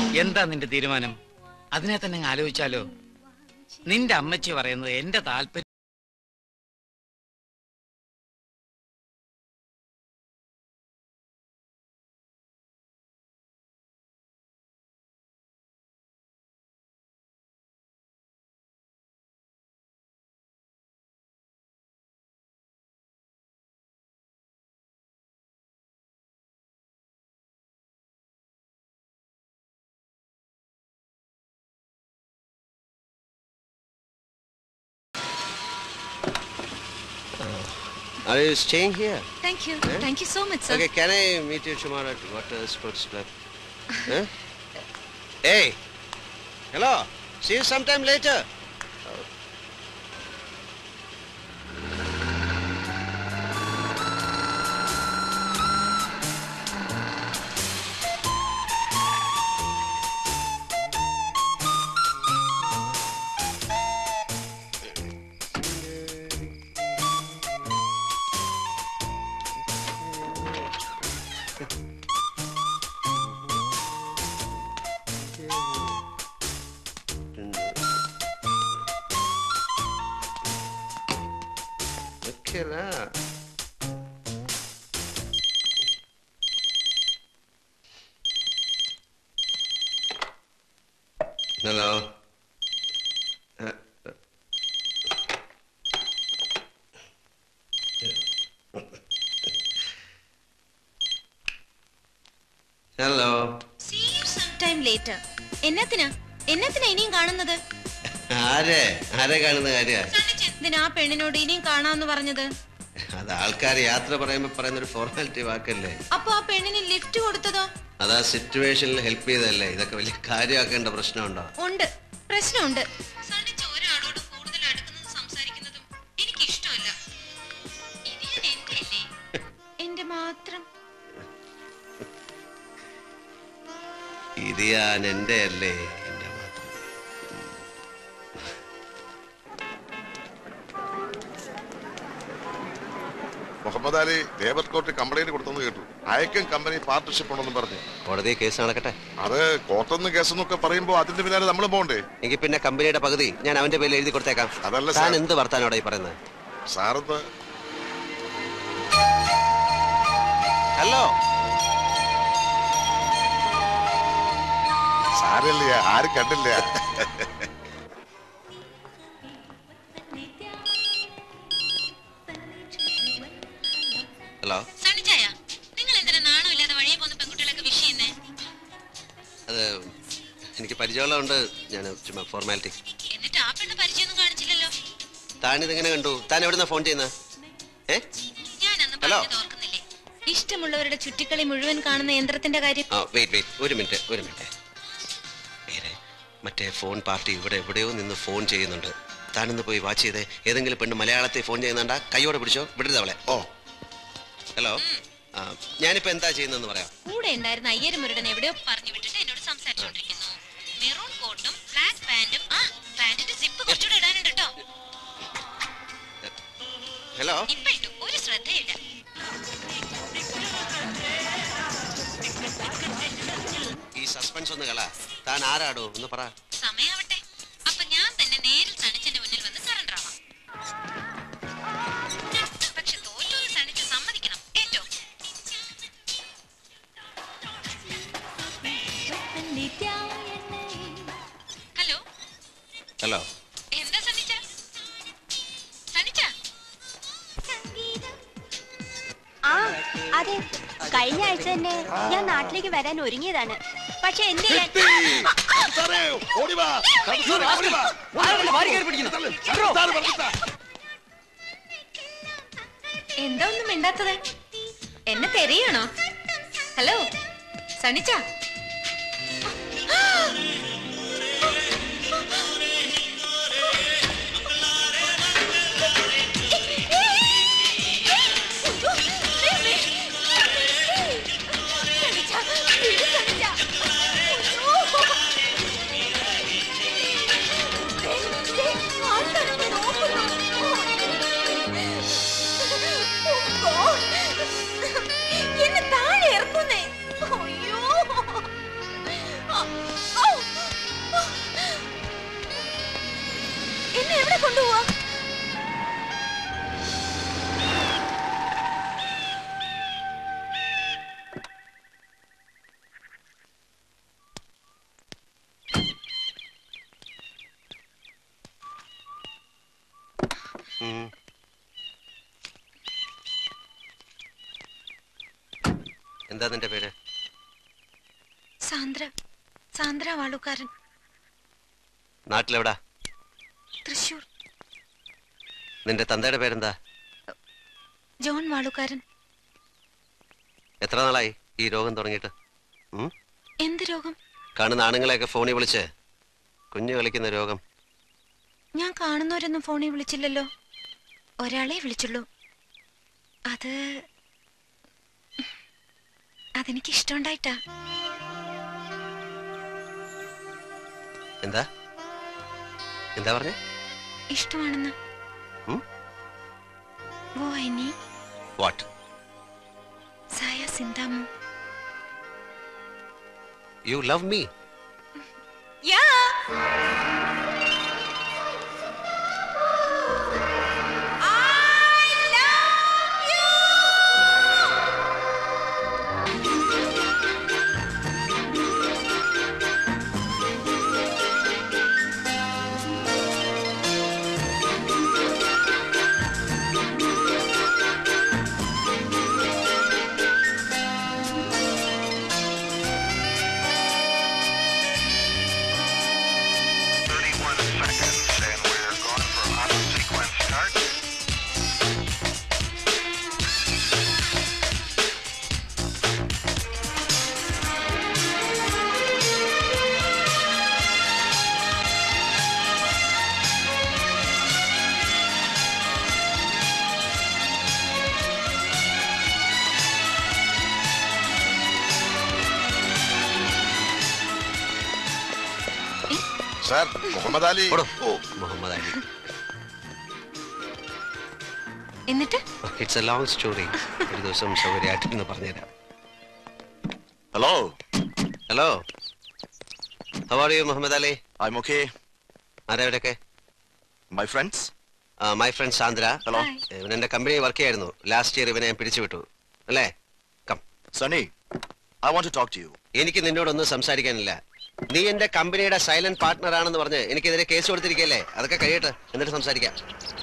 എന്താ നിന്റെ തീരുമാനം അതിനെ തന്നെ അങ്ങ് ആലോചിച്ചാലോ നിന്റെ അമ്മച്ചി പറയുന്നത് എന്റെ താല്പര്യം Are you staying here? Thank you. Eh? Thank you so much, sir. Okay, can I meet you tomorrow at Water Sports Club? huh? Hey! Hello! See you sometime later. Okay lah. Hello. Uh, uh. Hello See you sometime later. എന്നത്തിനാ എന്നത്തിനാ ഇനിയും കാണുന്നത് ആരെ ആരെ കാണുന്ന കാര്യ എന്തിനാ ആ പെണ്ണിനോട് ഇനിയും കാണാന്ന് പറഞ്ഞത് അത് ആൾക്കാർ യാത്ര പറയുമ്പോ പറയുന്ന ഒരു ഫോർമാലിറ്റി വാക്കല്ലേ അപ്പൊ ആ പെണ്ണിന് ലിഫ്റ്റ് കൊടുത്തതോ അത് ആ സിറ്റുവേഷനിൽ ഹെൽപ്പ് ചെയ്തല്ലേ ഇതൊക്കെ വലിയ കാര്യമാക്കേണ്ട പ്രശ്നമുണ്ടോ ഉണ്ട് പ്രശ്നമുണ്ട് സണ്ണിച്ച ഒരാളോട് കൂടുതൽ അടുക്കുന്നതും സംസാരിക്കുന്നതും എനിക്ക് ഇഷ്ടമല്ല ഇത് ഞാൻ എന്റെ അല്ലേ എന്റെ മാത്രം ഇത് ഞാൻ എന്റെ അല്ലേ എന്റെ മാത്രം Muhammad Ali labour court complaint കൊടുത്തെന്ന് കേട്ടു അയക്കും കമ്പനി പാർട്ട്ണർഷിപ്പ് ഉണ്ടെന്നും പറഞ്ഞു കോടതി കേസ് നടക്കട്ടെ അത് കോർട്ടെന്ന് കേസെന്നൊക്കെ പറയുമ്പോ അതിന്റെ പിന്നാലെ നമ്മൾ പോകണ്ടേ എങ്കിൽ പിന്നെ കമ്പനിയുടെ പകുതി ഞാൻ അവന്റെ പേരിൽ എഴുതി കൊടുത്തേക്കാം അതല്ല താൻ സാർ. എന്ത് വർത്താനോടെ ഈ പറയുന്നത് സാറെന്താ ഹലോ സാരല്ല ആരും കണ്ടില്ല ഹലോ സണ്ണിച്ചായ നിങ്ങൾ എന്തിനാ നാണമില്ലാതെ വഴിയെ പോകുന്ന പെൺകുട്ടികളൊക്കെ വിഷ് ചെയ്യുന്നേ അത് എനിക്ക് പരിചയമുള്ളതുകൊണ്ട് ഞാൻ ചുമ്മാ ഫോർമാലിറ്റി എന്നിട്ട് ആ പെണ്ണ് പരിചയമൊന്നും കാണിച്ചില്ലല്ലോ താൻ ഇതെങ്ങനെ കണ്ടു താൻ എവിടുന്ന ഫോൺ ചെയ്യുന്നത് ഏ ഞാൻ അന്ന് ഹലോ. പറഞ്ഞത് ഓർക്കുന്നില്ലേ ഇഷ്ടമുള്ളവരുടെ ചുറ്റിക്കളി മുഴുവൻ കാണുന്ന യന്ത്രത്തിന്റെ കാര്യം ആ വെയിറ്റ് വെയിറ്റ് ഒരു മിനിറ്റ് ഒരു മിനിറ്റ് നേരെ മറ്റേ ഫോൺ പാർട്ടി ഇവിടെ എവിടെയോ നിന്ന് ഫോൺ ചെയ്യുന്നുണ്ട് താനിന്ന് പോയി വാച്ച് ചെയ്തേ ഏതെങ്കിലും പെണ്ണ് മലയാളത്തിൽ ഫോൺ ചെയ്യുന്നുണ്ടാ കൈയോടെ പിടിച്ചോ വിടരുത് അവളെ ഓ ഹലോ ആ, ഞാനിപ്പോ എന്താ ചെയ്യുന്നതെന്ന് പറയാം കൂടെ ഉണ്ടായിരുന്ന അയ്യരും മുരുടൻ എവിടെയോ പറഞ്ഞു വിട്ടിട്ട് എന്നോട് സംസാരിച്ചോണ്ടിരിക്കുന്നു മെറൂൺ കോട്ടും ബ്ലാക്ക് പാന്റും ആ പാന്റിന്റെ സിപ്പ് കുറച്ചുകൂടെ ഇടാനുണ്ട് കേട്ടോ ഹലോ ഇപ്പൊ ഇട്ടു ഒരു ശ്രദ്ധയില്ല ഈ സസ്പെൻസ് ഒന്ന് കള താൻ ആരാടോ ഒന്ന് പറ സമയാവട്ടെ അപ്പൊ ഞാൻ തന്നെ നേരിൽ സണിച്ചന്റെ മുന്നിൽ വന്ന് സറണ്ടർ ആവാം പക്ഷെ തോറ്റോന്ന് സണിച്ച് സമ്മതിക്കണം ഏറ്റവും ഹലോ ഹലോ എന്താ സണ്ണിച്ച സണ്ണിച്ച ആ അതെ കഴിഞ്ഞ ആഴ്ച തന്നെ ഞാൻ നാട്ടിലേക്ക് വരാൻ ഒരുങ്ങിയതാണ് പക്ഷെ എന്ത് ചെയ്യാൻ എന്താ ഒന്നും മിണ്ടാത്തത് എന്നെ തെരയാണോ ഹലോ സണിച്ച എന്നെ താഴെ ഇറക്കുന്നേ അയ്യോ കൊണ്ടുപോവാ ഉം. എന്താ നിന്റെ പേര് സാന്ദ്ര സാന്ദ്ര വാളുകാരൻ നാട്ടിലെവിടാ തൃശൂർ നിന്റെ തന്തയുടെ പേരെന്താ ജോൺ വാളുകാരൻ എത്ര നാളായി ഈ രോഗം തുടങ്ങിയിട്ട് ഉം? എന്ത് രോഗം കാണുന്ന ആണുങ്ങളെയൊക്കെ ഫോണിൽ വിളിച്ച് കുഞ്ഞു കളിക്കുന്ന രോഗം ഞാൻ കാണുന്നവരൊന്നും ഫോണിൽ വിളിച്ചില്ലല്ലോ ഒരാളെ വിളിച്ചുള്ളൂ അത് അതെനിക്ക് ഇഷ്ടമുണ്ടായിട്ടാ എന്താ എന്താ പറഞ്ഞേ ഇഷ്ടമാണെന്ന് ഉം? വോ ഐനി വാട്ട് സായ സിന്താമു യു ലവ് മീ യാ seconds, and we're going for auto sequence start. Sir Muhammad Ali ഓടോ. ഓ മുഹമ്മദ് അലി എന്നിട്ട് ഇറ്റ്സ് എ ലോങ് സ്റ്റോറി ഒരു ദിവസം സൗകര്യമായിട്ടൊന്ന് പറഞ്ഞുതരാം Hello, hello how are you Muhammad Ali I'm okay. ആരാ ഇവരൊക്കെ My friends? My friend Sandra Hello. Hi. ഇവൻ എന്റെ കമ്പനി വർക്ക് ചെയ്യായിരുന്നു ലാസ്റ്റ് ഇയർ ഇവനെ ഞാൻ പിരിച്ചുവിട്ടു അല്ലേ come Sunny, I want to talk to you. എനിക്ക് നിന്നോടൊന്നും സംസാരിക്കാനില്ല നീ എന്റെ കമ്പനിയുടെ സൈലന്റ് പാർട്ട്ണർ ആണെന്ന് പറഞ്ഞ് എനിക്കെതിരെ കേസ് കൊടുത്തിരിക്കല്ലേ അതൊക്കെ കഴിയട്ടെ എന്നിട്ട് സംസാരിക്കാം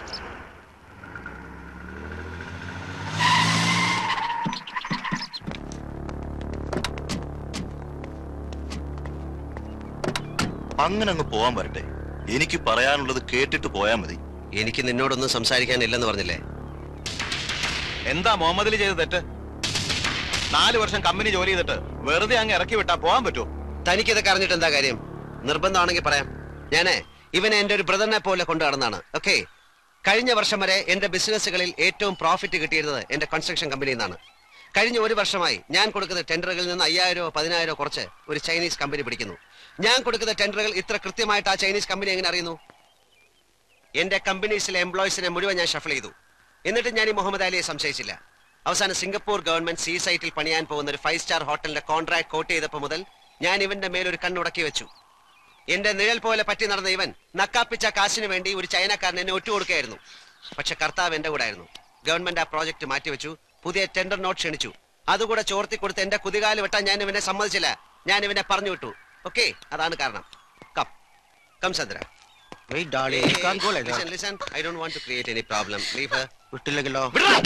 അങ്ങനെ അങ്ങ് പോവാൻ വരട്ടെ എനിക്ക് പറയാനുള്ളത് കേട്ടിട്ട് പോയാ മതി എനിക്ക് നിന്നോടൊന്നും സംസാരിക്കാനില്ലെന്ന് പറഞ്ഞില്ലേ എന്താ മുഹമ്മദിൽ ചെയ്ത തെറ്റ് നാല് വർഷം കമ്പനി ജോലി ചെയ്തിട്ട് വെറുതെ അങ്ങ് ഇറക്കി വിട്ടാ പോകാൻ പറ്റുമോ തനിക്കിതൊക്കെ അറിഞ്ഞിട്ട് എന്താ കാര്യം നിർബന്ധമാണെങ്കിൽ പറയാം ഞാനേ ഇവനെ എന്റെ ഒരു ബ്രദറിനെ പോലെ കൊണ്ടു നടന്നാണ് ഓക്കെ കഴിഞ്ഞ വർഷം വരെ എന്റെ ബിസിനസ്സുകളിൽ ഏറ്റവും പ്രോഫിറ്റ് കിട്ടിയിരുന്നത് എന്റെ കൺസ്ട്രക്ഷൻ കമ്പനിയിൽ നിന്നാണ് കഴിഞ്ഞ ഒരു വർഷമായി ഞാൻ കൊടുക്കുന്ന ടെൻഡറുകളിൽ നിന്ന് അയ്യായിരോ പതിനായിരോ കുറച്ച് ഒരു ചൈനീസ് കമ്പനി പിടിക്കുന്നു ഞാൻ കൊടുക്കുന്ന ടെൻഡറുകൾ ഇത്ര കൃത്യമായിട്ട് ആ ചൈനീസ് കമ്പനി എങ്ങനെ അറിയുന്നു എന്റെ കമ്പനീസിലെ എംപ്ലോയീസിനെ മുഴുവൻ ഞാൻ ഷഫിൾ ചെയ്തു എന്നിട്ട് ഞാൻ ഈ മുഹമ്മദ് അലിയെ സംശയിച്ചില്ല അവസാനം സിംഗപ്പൂർ ഗവൺമെന്റ് സീ സൈറ്റിൽ പണിയാൻ പോകുന്ന ഒരു ഫൈവ് സ്റ്റാർ ഹോട്ടലിന്റെ കോൺട്രാക്ട് കോട്ട് ചെയ്തപ്പോൾ മുതൽ ഞാൻ ഇവന്റെ മേലൊരു കണ്ണുടക്കി വെച്ചു എന്റെ നിഴൽ പോലെ പറ്റി നടന്ന ഇവൻ നക്കാപ്പിച്ച കാശിന് വേണ്ടി ഒരു ചൈനക്കാരൻ എന്നെ ഒറ്റുകൊടുക്കുകയായിരുന്നു പക്ഷെ കർത്താവ് എന്റെ കൂടെ ആയിരുന്നു ഗവൺമെന്റ് ആ പ്രോജക്ട് മാറ്റിവെച്ചു പുതിയ ടെൻഡർ നോട്ട് ക്ഷണിച്ചു അതുകൂടെ ചോർത്തി കൊടുത്ത് എന്റെ കുതികാല് വെട്ടാൻ ഞാൻ ഇവനെ സമ്മതിച്ചില്ല ഞാൻ ഇവനെ പറഞ്ഞു വിട്ടു ഓക്കെ അതാണ് കാരണം come come Chandra Wait, darling, you can't go like that. Listen, listen. I don't want to create any problem. Leave her. വിട്ടില്ലെങ്കിലോ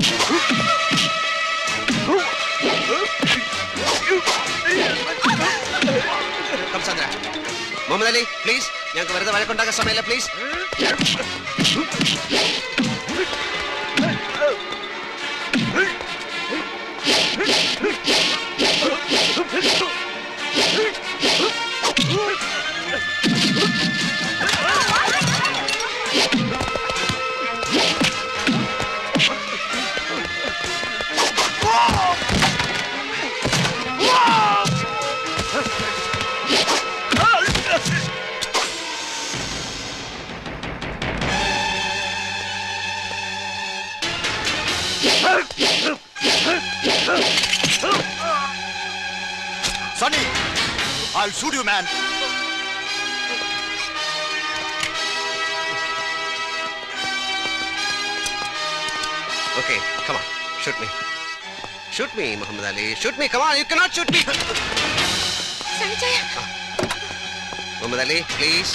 Come, Sandra. Muhammad Ali please ഞങ്ങൾക്ക് വെറുതെ വഴക്കുണ്ടാക്കാൻ സമയമില്ല please Sunny, I'll shoot you, man. Okay, come on, shoot me. Shoot me, Muhammad Ali. Shoot me, come on, you cannot shoot me. സണ്ണിച്ചായ Muhammad Ali, please.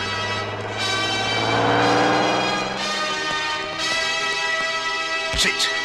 Shit.